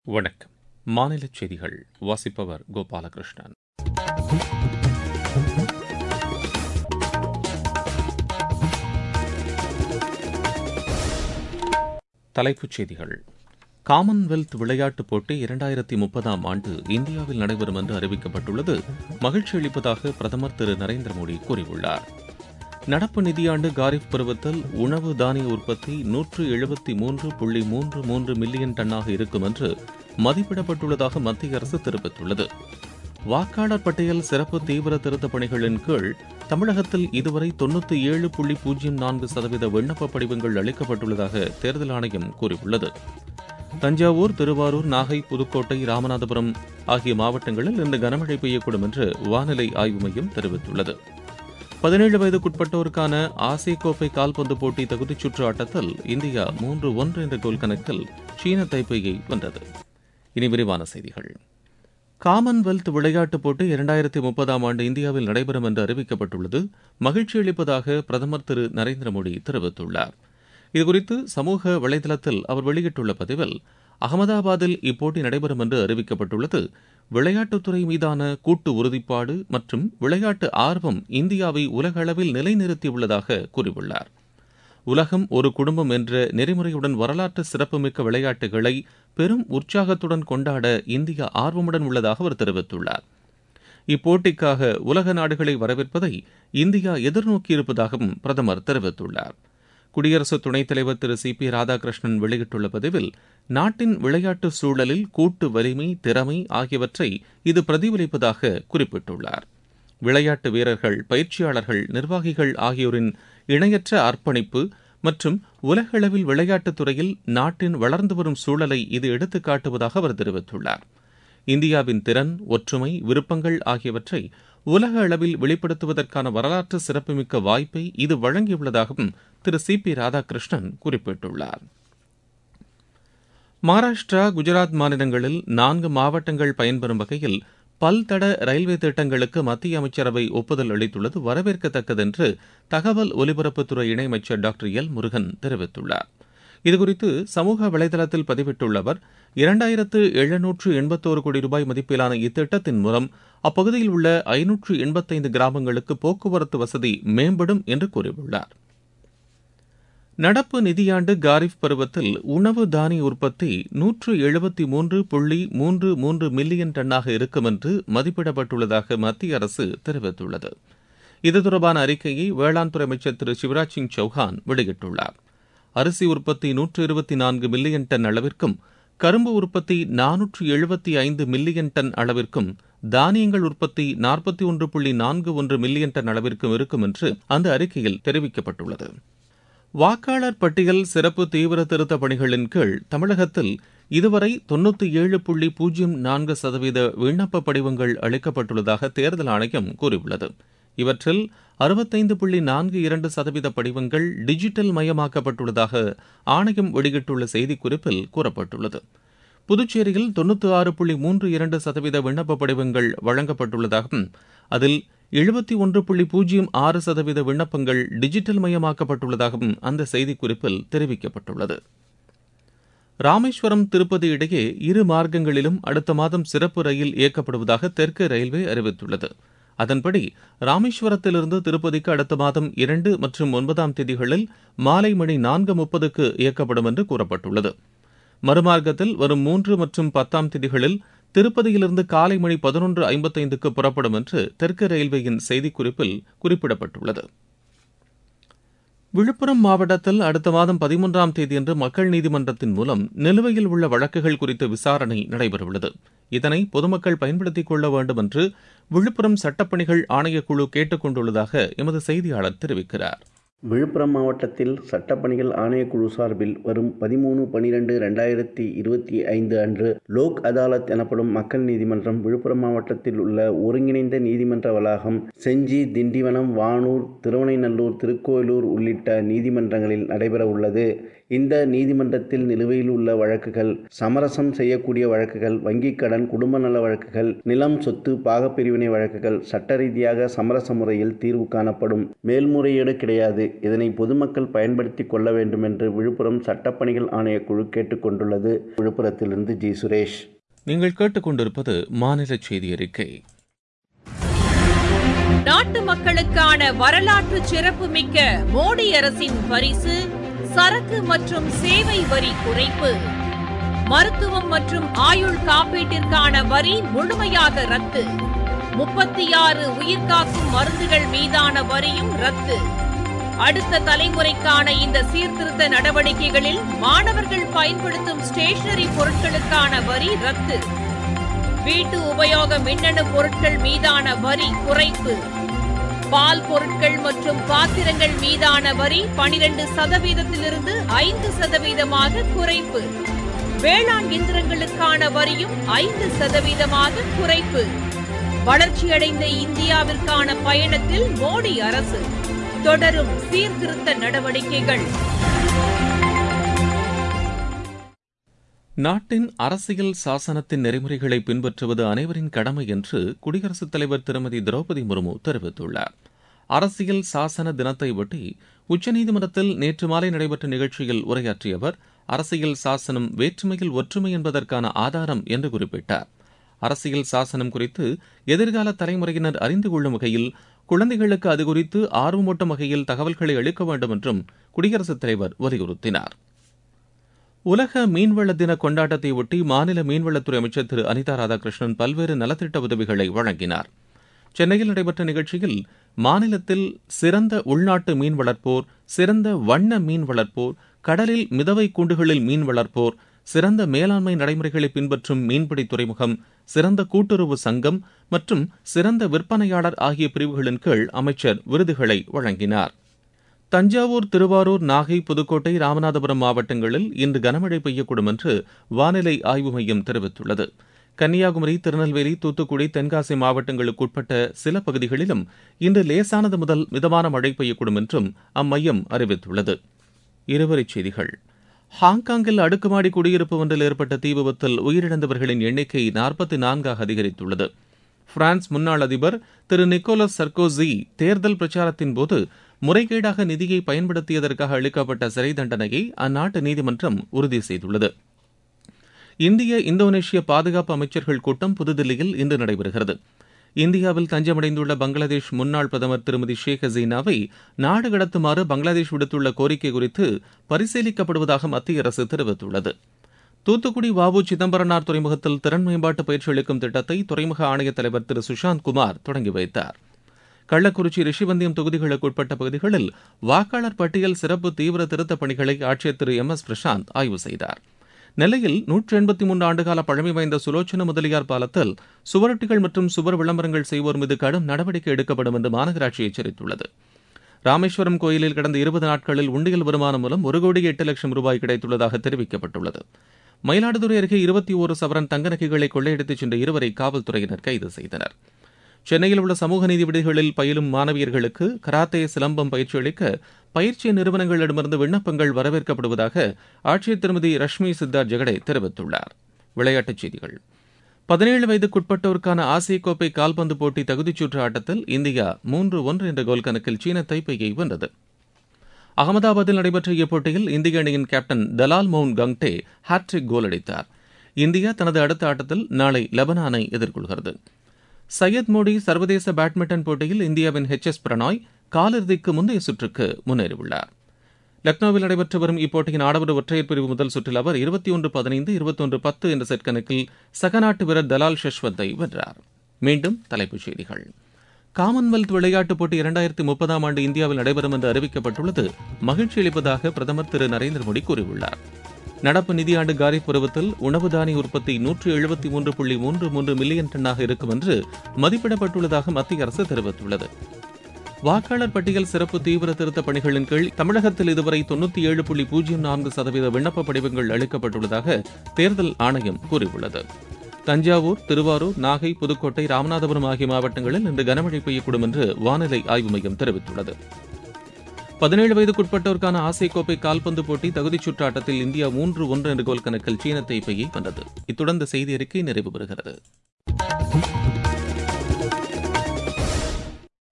வணக்கம் மாநிலச் செய்திகள் வாசிப்பவர் கோபாலகிருஷ்ணன் தலைப்புச் செய்திகள் காமன்வெல்த் விளையாட்டுப் போட்டி இரண்டாயிரத்தி முப்பதாம் ஆண்டு இந்தியாவில் நடைபெறும் என்று அறிவிக்கப்பட்டுள்ளது மகிழ்ச்சி அளிப்பதாக பிரதமர் திரு நரேந்திர மோடி கூறியுள்ளார் நடப்பு நிதியாண்டு காரிஃப் பருவத்தில் உணவு தானிய உற்பத்தி நூற்று எழுபத்தி மூன்று புள்ளி மூன்று மூன்று மில்லியன் டன்னாக இருக்கும் என்று மதிப்பிடப்பட்டுள்ளதாக மத்திய அரசு தெரிவித்துள்ளது வாக்காளர் பட்டியல் சிறப்பு தீவிர திருத்தப் பணிகளின் கீழ் தமிழகத்தில் இதுவரை தொன்னூத்தி ஏழு புள்ளி பூஜ்ஜியம் நான்கு சதவீத விண்ணப்ப படிவங்கள் அளிக்கப்பட்டுள்ளதாக தேர்தல் ஆணையம் கூறியுள்ளது தஞ்சாவூர் திருவாரூர் நாகை புதுக்கோட்டை ராமநாதபுரம் ஆகிய மாவட்டங்களில் இன்று கனமழை பெய்யக்கூடும் என்று வானிலை ஆய்வு மையம் தெரிவித்துள்ளது பதினேழு வயதுக்குட்பட்டோருக்கான ஆசிய கோப்பை கால்பந்து போட்டி தகுதிச் சுற்று ஆட்டத்தில் இந்தியா மூன்று ஒன்று என்ற கோல் கணக்கில் சீன தைப்பேயை வென்றது இனி விரிவான செய்திகள் காமன்வெல்த் விளையாட்டுப் போட்டி இரண்டாயிரத்தி முப்பதாம் ஆண்டு இந்தியாவில் நடைபெறும் என்று அறிவிக்கப்பட்டுள்ளது மகிழ்ச்சி அளிப்பதாக பிரதமர் திரு நரேந்திர மோடி தெரிவித்துள்ளார் இதுகுறித்து சமூக வலைதளத்தில் அவர் வெளியிட்டுள்ள பதிவில் அகமதாபாத்தில் இப்போட்டி நடைபெறும் என்று அறிவிக்கப்பட்டுள்ளது விளையாட்டுத்துறை மீதான கூட்டு உறுதிப்பாடு மற்றும் விளையாட்டு ஆர்வம் இந்தியாவை உலக அளவில் நிலைநிறுத்தியுள்ளதாக கூறியுள்ளார் உலகம் ஒரு குடும்பம் என்ற நெறிமுறையுடன் வரலாற்று சிறப்புமிக்க விளையாட்டுகளை பெரும் உற்சாகத்துடன் கொண்டாட இந்தியா ஆர்வமுடன் உள்ளதாக அவர் தெரிவித்துள்ளார் இப்போட்டிக்காக உலக நாடுகளை வரவேற்பதை இந்தியா எதிர்நோக்கியிருப்பதாகவும் பிரதமர் தெரிவித்துள்ளார் குடியரசு துணைத் தலைவர் திரு சி பி ராதாகிருஷ்ணன் வெளியிட்டுள்ள பதிவில் நாட்டின் விளையாட்டு சூழலில் கூட்டு வலிமை திறமை ஆகியவற்றை இது பிரதிபலிப்பதாக குறிப்பிட்டுள்ளார் விளையாட்டு வீரர்கள் பயிற்சியாளர்கள் நிர்வாகிகள் ஆகியோரின் இணையற்ற அர்ப்பணிப்பு மற்றும் உலகளவில் விளையாட்டுத் துறையில் நாட்டின் வளர்ந்து வரும் சூழலை இது எடுத்துக் காட்டுவதாக அவர் தெரிவித்துள்ளார் இந்தியாவின் திறன் ஒற்றுமை விருப்பங்கள் ஆகியவற்றை உலக அளவில் வெளிப்படுத்துவதற்கான வரலாற்று சிறப்புமிக்க வாய்ப்பை இது வழங்கியுள்ளதாகவும் திரு சி பி ராதாகிருஷ்ணன் குறிப்பிட்டுள்ளார் மகாராஷ்டிரா குஜராத் மாநிலங்களில் நான்கு மாவட்டங்கள் பயன்பெறும் வகையில் பல்தட ரயில்வே திட்டங்களுக்கு மத்திய அமைச்சரவை ஒப்புதல் அளித்துள்ளது வரவேற்கத்தக்கது என்று தகவல் ஒலிபரப்புத்துறை இணையமைச்சர் டாக்டர் எல் முருகன் தெரிவித்துள்ளார் இதுகுறித்து சமூக வலைதளத்தில் பதிவிட்டுள்ள அவர் இரண்டாயிரத்து எழுநூற்று எண்பத்தோரு கோடி ரூபாய் மதிப்பிலான இத்திட்டத்தின் மூலம் அப்பகுதியில் உள்ள ஐநூற்று எண்பத்தைந்து கிராமங்களுக்கு போக்குவரத்து வசதி மேம்படும் என்று கூறியுள்ளார் நடப்பு நிதியாண்டு காரிஃப் பருவத்தில் உணவு தானிய உற்பத்தி நூற்று எழுபத்தி மூன்று புள்ளி மூன்று மூன்று மில்லியன் டன்னாக இருக்கும் என்று மதிப்பிடப்பட்டுள்ளதாக மத்திய அரசு தெரிவித்துள்ளது இது தொடர்பான அறிக்கையை வேளாண் துறை அமைச்சர் திரு சிவராஜ் சிங் சௌஹான் வெளியிட்டுள்ளார் அரிசி உற்பத்தி நூற்று இருபத்தி நான்கு மில்லியன் டன் அளவிற்கும் கரும்பு உற்பத்தி நானூற்று எழுபத்தி ஐந்து மில்லியன் டன் அளவிற்கும் தானியங்கள் உற்பத்தி நாற்பத்தி ஒன்று புள்ளி நான்கு ஒன்று மில்லியன் டன் அளவிற்கும் இருக்கும் என்று அந்த அறிக்கையில் தெரிவிக்கப்பட்டுள்ளது வாக்காளர் பட்டியல் சிறப்பு தீவிர திருத்த பணிகளின் கீழ் தமிழகத்தில் இதுவரை தொன்னூத்தி ஏழு புள்ளி பூஜ்ஜியம் நான்கு சதவீத விண்ணப்ப படிவங்கள் அளிக்கப்பட்டுள்ளதாக தேர்தல் ஆணையம் கூறியுள்ளது இவற்றில் அறுபத்தைந்து புள்ளி நான்கு இரண்டு சதவீத படிவங்கள் டிஜிட்டல் மயமாக்கப்பட்டுள்ளதாக ஆணையம் வெளியிட்டுள்ள செய்திக்குறிப்பில் கூறப்பட்டுள்ளது புதுச்சேரியில் தொன்னூத்தி ஆறு புள்ளி மூன்று இரண்டு சதவீத விண்ணப்ப படிவங்கள் வழங்கப்பட்டுள்ளதாகவும் அதில் எழுபத்தி ஒன்று புள்ளி பூஜ்ஜியம் ஆறு சதவீத விண்ணப்பங்கள் டிஜிட்டல் மயமாக்கப்பட்டுள்ளதாகவும் அந்த செய்திக்குறிப்பில் தெரிவிக்கப்பட்டுள்ளது ராமேஸ்வரம் திருப்பதி இடையே இரு மார்க்கங்களிலும் அடுத்த மாதம் சிறப்பு ரயில் இயக்கப்படுவதாக தெற்கு ரயில்வே அறிவித்துள்ளது அதன்படி ராமேஸ்வரத்திலிருந்து திருப்பதிக்கு அடுத்த மாதம் இரண்டு மற்றும் ஒன்பதாம் தேதிகளில் மாலை மணி நான்கு முப்பதுக்கு இயக்கப்படும் என்று கூறப்பட்டுள்ளது மறுமார்க்கத்தில் வரும் மூன்று மற்றும் பத்தாம் தேதிகளில் திருப்பதியிலிருந்து காலை மணி பதினொன்று ஐம்பத்தைந்துக்கு புறப்படும் என்று தெற்கு ரயில்வேயின் செய்திக்குறிப்பில் குறிப்பிடப்பட்டுள்ளது விழுப்புரம் மாவட்டத்தில் அடுத்த மாதம் பதிமூன்றாம் தேதியன்று மக்கள் நீதிமன்றத்தின் மூலம் நிலுவையில் உள்ள வழக்குகள் குறித்த விசாரணை நடைபெறவுள்ளது இதனை பொதுமக்கள் பயன்படுத்திக் கொள்ள வேண்டும் என்று விழுப்புரம் சட்டப்பணிகள் ஆணையக்குழு கேட்டுக் கொண்டுள்ளதாக எமது செய்தியாளர் தெரிவிக்கிறார் விழுப்புரம் மாவட்டத்தில் சட்டப்பணிகள் ஆணையக்குழு சார்பில் வரும் பதிமூணு பனிரெண்டு ரெண்டாயிரத்தி இருபத்தி ஐந்து அன்று லோக் அதாலத் எனப்படும் மக்கள் நீதிமன்றம் விழுப்புரம் மாவட்டத்தில் உள்ள ஒருங்கிணைந்த நீதிமன்ற வளாகம் செஞ்சி திண்டிவனம் வானூர் திருவனைநல்லூர் திருக்கோயிலூர் உள்ளிட்ட நீதிமன்றங்களில் நடைபெற உள்ளது இந்த நீதிமன்றத்தில் நிலுவையில் உள்ள வழக்குகள் சமரசம் செய்யக்கூடிய வழக்குகள் வங்கிக் கடன் குடும்ப நல வழக்குகள் நிலம் சொத்து பாகப்பிரிவினை வழக்குகள் சட்ட ரீதியாக சமரச முறையில் தீர்வு காணப்படும் மேல்முறையீடு கிடையாது இதனை பொதுமக்கள் பயன்படுத்தி கொள்ள வேண்டும் என்று விழுப்புரம் சட்டப்பணிகள் ஆணையக்குழு கேட்டுக்கொண்டுள்ளது விழுப்புரத்திலிருந்து ஜி சுரேஷ் நீங்கள் கேட்டுக்கொண்டிருப்பது மாநில செய்தி அறிக்கை நாட்டு மக்களுக்கான வரலாற்று சிறப்புமிக்க மோடி அரசின் பரிசு சரக்கு மற்றும் சேவை வரி குறைப்பு மருத்துவம் மற்றும் ஆயுள் காப்பீட்டிற்கான வரி முழுமையாக ரத்து முப்பத்தி ஆறு உயிர்காக்கும் மருந்துகள் மீதான வரியும் ரத்து அடுத்த தலைமுறைக்கான இந்த சீர்திருத்த நடவடிக்கைகளில் மாணவர்கள் பயன்படுத்தும் ஸ்டேஷனரி பொருட்களுக்கான வரி ரத்து வீட்டு உபயோக மின்னணு பொருட்கள் மீதான வரி குறைப்பு பால் பொருட்கள் மற்றும் பாத்திரங்கள் மீதான வரி பனிரெண்டு சதவீதத்திலிருந்து ஐந்து சதவீதமாக குறைப்பு வேளாண் இயந்திரங்களுக்கான வரியும் ஐந்து சதவீதமாக குறைப்பு வளர்ச்சியடைந்த இந்தியாவிற்கான பயணத்தில் மோடி அரசு தொடரும் சீர்திருத்த நடவடிக்கைகள் நாட்டின் அரசியல் சாசனத்தின் நெறிமுறைகளை பின்பற்றுவது அனைவரின் கடமை என்று குடியரசுத் தலைவர் திருமதி திரௌபதி முர்மு தெரிவித்துள்ளார் அரசியல் சாசன தினத்தை ஒட்டி உச்சநீதிமன்றத்தில் நேற்று மாலை நடைபெற்ற நிகழ்ச்சியில் உரையாற்றிய அவர் அரசியல் சாசனம் வேற்றுமையில் ஒற்றுமை என்பதற்கான ஆதாரம் என்று குறிப்பிட்டார் அரசியல் சாசனம் குறித்து எதிர்கால தலைமுறையினர் அறிந்து கொள்ளும் வகையில் குழந்தைகளுக்கு அது குறித்து ஆர்வமூட்டும் வகையில் தகவல்களை அளிக்க வேண்டும் என்றும் குடியரசுத் தலைவர் வலியுறுத்தினார் உலக மீன்வள தின கொண்டாட்டத்தை ஒட்டி மாநில மீன்வளத்துறை அமைச்சர் திரு அனிதா ராதாகிருஷ்ணன் பல்வேறு நலத்திட்ட உதவிகளை வழங்கினார் சென்னையில் நடைபெற்ற நிகழ்ச்சியில் மாநிலத்தில் சிறந்த உள்நாட்டு மீன் வளர்ப்போர் சிறந்த வண்ண மீன் வளர்ப்போர் கடலில் மிதவை கூண்டுகளில் மீன் வளர்ப்போர் சிறந்த மேலாண்மை நடைமுறைகளை பின்பற்றும் மீன்பிடி துறைமுகம் சிறந்த கூட்டுறவு சங்கம் மற்றும் சிறந்த விற்பனையாளர் ஆகிய பிரிவுகளின் கீழ் அமைச்சர் விருதுகளை வழங்கினார் தஞ்சாவூர் திருவாரூர் நாகை புதுக்கோட்டை ராமநாதபுரம் மாவட்டங்களில் இன்று கனமழை பெய்யக்கூடும் என்று வானிலை ஆய்வு மையம் தெரிவித்துள்ளது கன்னியாகுமரி திருநெல்வேலி தூத்துக்குடி தென்காசி மாவட்டங்களுக்குட்பட்ட சில பகுதிகளிலும் இன்று லேசானது முதல் மிதமான மழை பெய்யக்கூடும் என்றும் அம்மையம் அறிவித்துள்ளது இருவரிச் செய்திகள் ஹாங்காங்கில் அடுக்குமாடி குடியிருப்பு ஒன்றில் ஏற்பட்ட தீ விபத்தில் உயிரிழந்தவர்களின் எண்ணிக்கை நாற்பத்தி நான்காக அதிகரித்துள்ளது பிரான்ஸ் முன்னாள் அதிபர் திரு நிக்கோலஸ் சர்கோசி தேர்தல் பிரச்சாரத்தின் போது முறைகேடாக நிதியை பயன்படுத்தியதற்காக அளிக்கப்பட்ட சிறை தண்டனையை அந்நாட்டு நீதிமன்றம் உறுதி செய்துள்ளது இந்திய இந்தோனேஷிய பாதுகாப்பு அமைச்சர்கள் கூட்டம் புதுதில்லியில் இன்று நடைபெறுகிறது இந்தியாவில் தஞ்சமடைந்துள்ள பங்களாதேஷ் முன்னாள் பிரதமர் திருமதி ஷேக் ஹசீனாவை நாடு கடத்துமாறு பங்களாதேஷ் விடுத்துள்ள கோரிக்கை குறித்து பரிசீலிக்கப்படுவதாக மத்திய அரசு தெரிவித்துள்ளது தூத்துக்குடி வாவு சிதம்பரனார் துறைமுகத்தில் திறன் மேம்பாட்டு பயிற்சி அளிக்கும் திட்டத்தை துறைமுக ஆணைய தலைவர் திரு சுஷாந்த் குமார் தொடங்கி வைத்தார் கள்ளக்குறிச்சி ரிஷிவந்தியம் தொகுதிகளுக்கு உட்பட்ட பகுதிகளில் வாக்காளர் பட்டியல் சிறப்பு தீவிர திருத்தப் பணிகளை ஆட்சியர் திரு எம் எஸ் பிரசாந்த் ஆய்வு செய்தார் நெல்லையில் நூற்றி எண்பத்தி மூன்று ஆண்டுகால பழமை வாய்ந்த சுலோச்சன முதலியார் பாலத்தில் சுவரொட்டிகள் மற்றும் சுவர் விளம்பரங்கள் செய்வோர் மீது கடும் நடவடிக்கை எடுக்கப்படும் என்று மாநகராட்சி எச்சரித்துள்ளது ராமேஸ்வரம் கோயிலில் கடந்த இருபது நாட்களில் உண்டியல் வருமானம் மூலம் ஒரு கோடி எட்டு லட்சம் ரூபாய் கிடைத்துள்ளதாக தெரிவிக்கப்பட்டுள்ளது மயிலாடுதுறை அருகே இருபத்தி ஒரு சவரன் தங்க நகைகளை கொள்ளையடித்துச் சென்ற இருவரை காவல்துறையினர் கைது செய்தனர் சென்னையில் உள்ள சமூக நீதி விடுதிகளில் பயிலும் மாணவியர்களுக்கு கராத்தே சிலம்பம் பயிற்சி அளிக்க பயிற்சி நிறுவனங்களிடமிருந்து விண்ணப்பங்கள் வரவேற்கப்படுவதாக ஆட்சியர் திருமதி ரஷ்மி சித்தார்த் ஜெகடே தெரிவித்துள்ளார் விளையாட்டுச் செய்திகள் பதினேழு வயதுக்குட்பட்டோருக்கான ஆசிய கோப்பை கால்பந்து போட்டி தகுதிச்சுற்று ஆட்டத்தில் இந்தியா மூன்று ஒன்று என்ற கோல் கணக்கில் சீன தைப்பையை வென்றது அகமதாபாத்தில் நடைபெற்ற இப்போட்டியில் இந்திய அணியின் captain Dalal Mawun Gangte hat-trick goal அடித்தார் இந்தியா தனது அடுத்த ஆட்டத்தில் நாளை லெபனானை எதிர்கொள்கிறது சையத் மோடி சர்வதேச பேட்மிண்டன் போட்டியில் இந்தியாவின் ஹெச் எஸ் பிரணாய் காலிறுதிக்கு முந்தைய சுற்றுக்கு முன்னேறியுள்ளார் லக்னோவில் நடைபெற்று வரும் இப்போட்டியின் ஆடவர் ஒற்றையர் பிரிவு முதல் சுற்றில் அவர் இருபத்தி ஒன்று பதினைந்து இருபத்தொன்று பத்து என்ற செட் கணக்கில் சகநாட்டு வீரர் தலால் ஷஷ்வத்தை வென்றார் மீண்டும் தலைப்புச் செய்திகள் காமன்வெல்த் விளையாட்டுப் போட்டி இரண்டாயிரத்தி முப்பதாம் ஆண்டு இந்தியாவில் நடைபெறும் என்று அறிவிக்கப்பட்டுள்ளது மகிழ்ச்சி அளிப்பதாக பிரதமர் திரு நரேந்திர மோடி கூறியுள்ளார் நடப்பு நிதியாண்டு காரிப் பருவத்தில் உணவு தானிய உற்பத்தி நூற்று எழுபத்தி மூன்று புள்ளி மூன்று மூன்று மில்லியன் டன்னாக இருக்கும் என்று மதிப்பிடப்பட்டுள்ளதாக மத்திய அரசு தெரிவித்துள்ளது வாக்காளர் பட்டியல் சிறப்பு தீவிர திருத்தப் பணிகளின் கீழ் தமிழகத்தில் இதுவரை தொண்ணூற்றி ஏழு புள்ளி பூஜ்ஜியம் நான்கு சதவீத விண்ணப்ப படிவங்கள் அளிக்கப்பட்டுள்ளதாக தேர்தல் ஆணையம் கூறியுள்ளது தஞ்சாவூர் திருவாரூர் நாகை புதுக்கோட்டை ராமநாதபுரம் ஆகிய மாவட்டங்களில் இன்று கனமழை பெய்யக்கூடும் என்று வானிலை ஆய்வு மையம் தெரிவித்துள்ளது பதினேழு வயதுக்குட்பட்டோருக்கான ஆசிய கோப்பை கால்பந்து போட்டி தகுதிச் சுற்று ஆட்டத்தில் இந்தியா மூன்று ஒன்று என்ற கோல் கணக்கில் சீன தைப்பையை வென்றது இத்துடன் இந்த செய்தி அறிக்கை நிறைவு பெறுகிறது